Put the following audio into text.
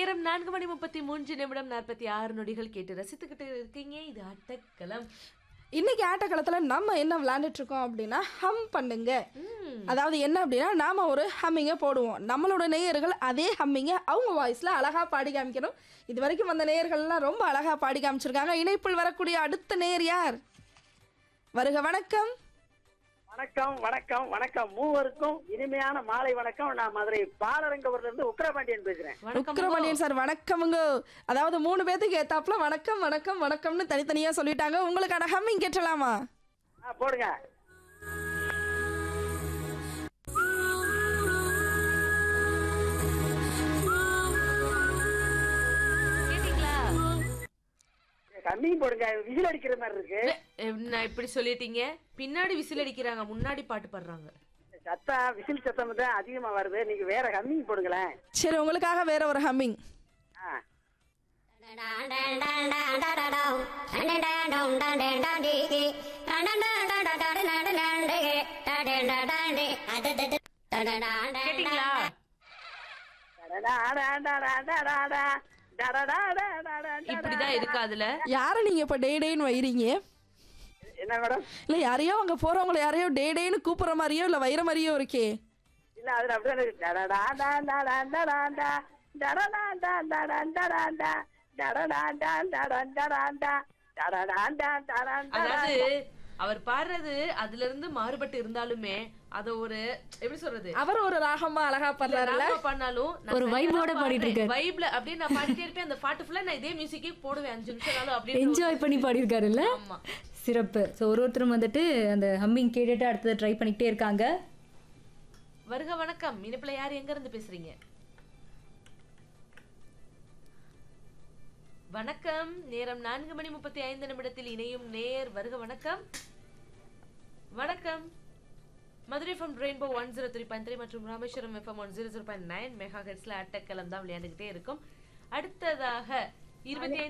நேரம் நான்கு மணி முப்பத்தி மூன்று நிமிடம் நாற்பத்தி ஆறு நொடிகள் கேட்டு ரசித்துக்கிட்டு இருக்கீங்க இது அட்டக்களம் இன்னைக்கு ஆட்டக்களத்தில் நம்ம என்ன விளையாண்டுட்டு இருக்கோம் அப்படின்னா ஹம் பண்ணுங்க ம், அதாவது என்ன அப்படின்னா நாம ஒரு ஹம்மிங்கை போடுவோம் நம்மளோட நேயர்கள் அதே ஹம்மிங்கை அவங்க வாய்ஸ்ல அழகா பாடி காமிக்கணும் இது வரைக்கும் வந்த நேயர்கள்லாம் ரொம்ப அழகா பாடி காமிச்சிருக்காங்க இணைப்பில் வரக்கூடிய அடுத்த நேயர் யார் வருக வணக்கம் வணக்கம் வணக்கம் வணக்கம் மூவருக்கும் இனிமையான மாலை வணக்கம் நான் மதுரை பாலரங்கபுரத்துல இருந்து உக்கிரபாண்டியன் பேசுறேன் வணக்கம் உக்கிரமணியன் சார் வணக்கமுங்க அதாவது மூணு பேத்துக்கு ஏத்தாப்புல வணக்கம் வணக்கம் வணக்கம்னு தனித்தனியா சொல்லிட்டாங்க உங்களுக்கான ஹம்மிங் கேட்டலாமா ஆ, போடுங்க கேட்டீங்களா கம்மியும் போடுங்க விசில் அடிக்கிற மாதிரி இருக்கு எ, நான் இப்படி சொல்லிட்டீங்க பின்னாடி விசில் அடிக்கிறாங்க முன்னாடி பாட்டு பாடுறாங்க சத்தம் விசில் சத்தம் தான் அதிகமா வருது நீங்க வேற கம்மிங் போடுங்களேன் சரி உங்களுக்காக வேற ஒரு ஹம்மிங் ஆ. கேட்டீங்களா டடடாடாடாடாடாடா, டடடாடாடாடாடா. இப்படிதான் இருக்கு அதுல யாரை நீங்க இப்ப டே டேன்னு வைறீங்க என்ன மேடம் இல்ல யாரையோ அங்க போறவங்கள யாரையோ டே டேன்னு கூப்பிடுற மாதிரியோ இல்ல வைர மாதிரியோ இருக்கே இல்ல அதுல அப்படிதான் இருக்கு டடடாடாடாடாடாடா, டடடாடாடாடாடாடா, டடடாடாடாடாடாடா, டடடாடாடாடாடா. அதாவது அவர் பாடுறது அதுல இருந்து மாறுபட்டு இருந்தாலுமே அத ஒரு எப்படி சொல்றது அவர் ஒரு ராகமா அழகா பாடுறாருல ராகமா பண்ணாலும் ஒரு vibe ஓட பாடிட்டு இருக்காரு. வைப்ல அப்படியே நான் பாடிட்டே இருப்பேன் அந்த பாட்டு ஃபுல்லா நான் இதே மியூசிக்கே போடுவேன் அஞ்சு நிமிஷம் நாளும் அப்படியே என்ஜாய் பண்ணி பாடியிருக்காருல்ல ஆமா சிறப்பு ஸோ ஒரு ஒருத்தரும் வந்துட்டு அந்த ஹம்மிங் கேட்டுட்டு அடுத்தது ட்ரை பண்ணிக்கிட்டே இருக்காங்க வருக வணக்கம் இனிப்புல யார் எங்க இருந்து பேசுறீங்க வணக்கம் நேரம் நான்கு மணி முப்பத்தி ஐந்து நிமிடத்தில் இணையும் நேர் வருக வணக்கம் வணக்கம் Madurai FM rainbow one zero three point three மற்றும் Rameswaram FM one zero zero point nine mega ஹெட்ஸ்ல அட்டக்கலம் தான் விளையாண்டுகிட்டே இருக்கும் அடுத்ததாக இருபத்தி